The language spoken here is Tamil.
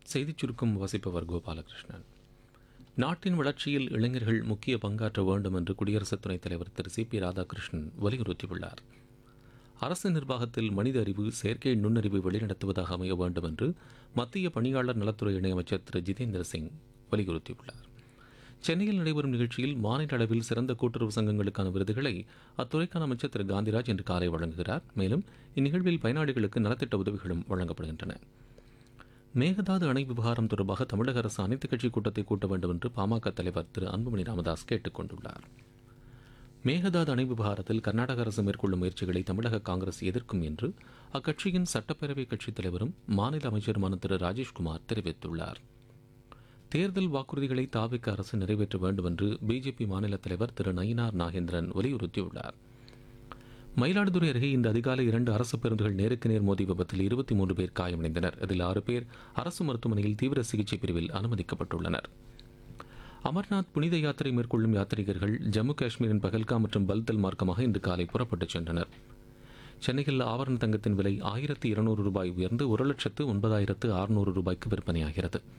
செய்திச் சுருக்கம் வாசிப்பவர் கோபாலகிருஷ்ணன் நாட்டின் வளர்ச்சியில் இளைஞர்கள் முக்கிய பங்காற்ற வேண்டும் என்று குடியரசு துணைத் தலைவர் திரு சி பி ராதாகிருஷ்ணன் வலியுறுத்தியுள்ளார் அரசு நிர்வாகத்தில் மனித அறிவு செயற்கை நுண்ணறிவு வழிநடத்துவதாக அமைய வேண்டும் என்று மத்திய பணியாளர் நலத்துறை இணையமைச்சர் திரு ஜிதேந்திர சிங் வலியுறுத்தியுள்ளார் சென்னையில் நடைபெறும் நிகழ்ச்சியில் மாநில அளவில் சிறந்த கூட்டுறவு சங்கங்களுக்கான விருதுகளை அத்துறைக்கான அமைச்சர் திரு காந்திராஜ் இன்று காலை வழங்குகிறார் மேலும் இந்நிகழ்வில் பயனாளிகளுக்கு நலத்திட்ட உதவிகளும் வழங்கப்படுகின்றன மேகதாது அணை விவகாரம் தொடர்பாக தமிழக அரசு அனைத்துக் கட்சி கூட்டத்தை கூட்ட வேண்டும் என்று பாமக தலைவர் திரு அன்புமணி ராமதாஸ் கேட்டுக் கொண்டுள்ளார் மேகதாது அணை விவகாரத்தில் கர்நாடக அரசு மேற்கொள்ளும் முயற்சிகளை தமிழக காங்கிரஸ் எதிர்க்கும் என்று அக்கட்சியின் சட்டப்பேரவை கட்சித் தலைவரும் மாநில அமைச்சருமான திரு ராஜேஷ்குமார் தெரிவித்துள்ளார் தேர்தல் வாக்குறுதிகளை தாவிக்க அரசு நிறைவேற்ற வேண்டும் என்று பிஜேபி மாநில தலைவர் திரு நயினார் நாகேந்திரன் வலியுறுத்தியுள்ளார் மயிலாடுதுறை அருகே இன்று அதிகாலை இரண்டு அரசு பேருந்துகள் நேருக்கு நேர் மோதி விபத்தில் இருபத்தி மூன்று பேர் காயமடைந்தனர் இதில் ஆறு பேர் அரசு மருத்துவமனையில் தீவிர சிகிச்சை பிரிவில் அனுமதிக்கப்பட்டுள்ளனர் அமர்நாத் புனித யாத்திரை மேற்கொள்ளும் யாத்ரீகர்கள் ஜம்மு காஷ்மீரின் பகல்கா மற்றும் பல்தல் மார்க்கமாக இன்று காலை புறப்பட்டுச் சென்றனர் சென்னையில் ஆபரண தங்கத்தின் விலை ஆயிரத்தி இருநூறு ரூபாய் உயர்ந்து ஒரு லட்சத்து ஒன்பதாயிரத்து அறுநூறு ரூபாய்க்கு விற்பனையாகிறது